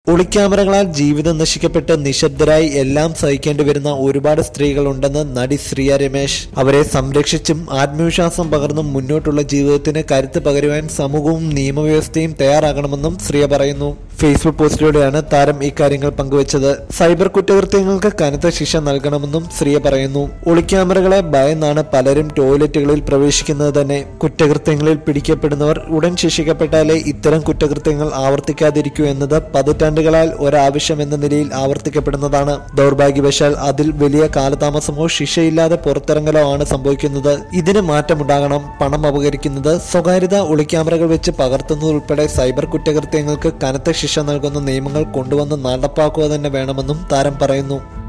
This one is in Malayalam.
ഒളിക്യാമറകളാൽ ജീവിതം നശിക്കപ്പെട്ട് നിശബ്ദരായി എല്ലാം സഹിക്കേണ്ടി വരുന്ന ഒരുപാട് സ്ത്രീകളുണ്ടെന്ന് നടി ശ്രിയ രമേശ് അവരെ സംരക്ഷിച്ചും ആത്മവിശ്വാസം പകർന്നും മുന്നോട്ടുള്ള ജീവിതത്തിന് കരുത്ത് പകരുവാൻ സമൂഹവും നിയമവ്യവസ്ഥയും തയ്യാറാകണമെന്നും ശ്രിയ പറയുന്നു ഫേസ്ബുക്ക് പോസ്റ്റിലൂടെയാണ് താരം ഇക്കാര്യങ്ങൾ പങ്കുവച്ചത് സൈബർ കുറ്റകൃത്യങ്ങൾക്ക് കനത്ത ശിക്ഷ നൽകണമെന്നും ശ്രിയ പറയുന്നു ഒളിക്യാമറകളെ ഭയന്നാണ് പലരും ടോയ്ലറ്റുകളിൽ പ്രവേശിക്കുന്നത് തന്നെ കുറ്റകൃത്യങ്ങളിൽ പിടിക്കപ്പെടുന്നവർ ഉടൻ ശിക്ഷിക്കപ്പെട്ടാലേ ഇത്തരം കുറ്റകൃത്യങ്ങൾ ആവർത്തിക്കാതിരിക്കൂ എന്നത് പതിറ്റാണ്ടുകളാൽ ഒരാവശ്യം എന്ന നിലയിൽ ആവർത്തിക്കപ്പെടുന്നതാണ് ദൗർഭാഗ്യവശാൽ അതിൽ വലിയ കാലതാമസമോ ശിക്ഷയില്ലാതെ പുറത്തിറങ്ങലോ ആണ് സംഭവിക്കുന്നത് ഇതിന് മാറ്റമുണ്ടാകണം പണം അപകരിക്കുന്നത് സ്വകാര്യത ഒളിക്യാമറകൾ വെച്ച് പകർത്തുന്നതുൾപ്പെടെ സൈബർ കുറ്റകൃത്യങ്ങൾക്ക് കനത്ത ശിക്ഷ നൽകുന്ന നിയമങ്ങൾ കൊണ്ടുവന്ന് നടപ്പാക്കുക തന്നെ വേണമെന്നും താരം പറയുന്നു